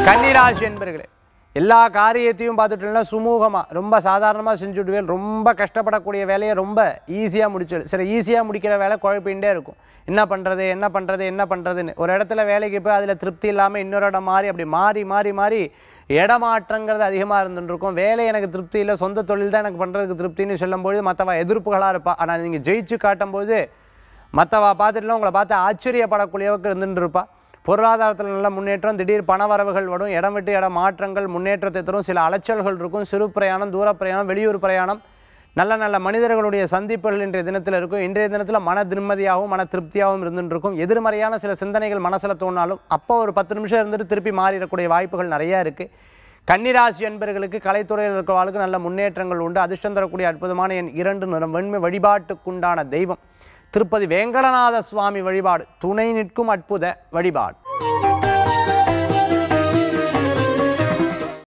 கன்னிராசி என்பர்களே எல்லா காரியத்தையும் பார்த்துட்டோம்னா சுமூகமாக ரொம்ப சாதாரணமாக செஞ்சுடுவேன் ரொம்ப கஷ்டப்படக்கூடிய வேலையை ரொம்ப ஈஸியாக முடிச்சு சரி ஈஸியாக முடிக்கிற வேலை குழப்பிகிட்டே இருக்கும் என்ன பண்ணுறது என்ன பண்ணுறது என்ன பண்ணுறதுன்னு ஒரு இடத்துல வேலைக்கு போய் அதில் திருப்தி இல்லாமல் இன்னொரு இடம் மாறி அப்படி மாறி மாறி மாறி இடமாற்றங்கிறது அதிகமாக இருந்துட்டு இருக்கும் வேலை எனக்கு திருப்தி இல்லை சொந்த தொழில் தான் எனக்கு பண்ணுறதுக்கு திருப்தின்னு சொல்லும்போது மற்றவ எதிர்ப்புகளாக இருப்பா ஆனால் நீங்கள் ஜெயிச்சு காட்டும்போது மற்றவா பார்த்துட்டுலாம் உங்களை பார்த்து ஆச்சரியப்படக்கூடியவருக்கு இருந்துட்டு இருப்பா பொருளாதாரத்தில் நல்ல முன்னேற்றம் திடீர் பண வரவுகள் வரும் இடம் விட்டு இடம் மாற்றங்கள் முன்னேற்றத்தை தரும் சில அலைச்சல்கள் இருக்கும் சிறு பிரயாணம் தூர பிரயாணம் வெளியூர் பிரயாணம் நல்ல நல்ல மனிதர்களுடைய சந்திப்புகள் இன்றைய தினத்தில் இருக்கும் இன்றைய தினத்தில் மன நிம்மதியாகவும் மன திருப்தியாகவும் இருந்துட்டு இருக்கும் எதிர்மறையான சில சிந்தனைகள் மனசில் தோணாலும் அப்போ ஒரு பத்து நிமிஷம் இருந்துட்டு திருப்பி மாறிடக்கூடிய வாய்ப்புகள் நிறையா இருக்குது கன்னிராசி என்பர்களுக்கு கலைத்துறையில் இருக்கிறவர்களுக்கு நல்ல முன்னேற்றங்கள் உண்டு அதிர்ஷ்டம் தரக்கூடிய அற்புதமான என் இரண்டு நிறம் வெண்மை வழிபாட்டுக்குண்டான தெய்வம் திருப்பதி வேங்கடநாத சுவாமி வழிபாடு துணை நிற்கும் அற்புத வழிபாடு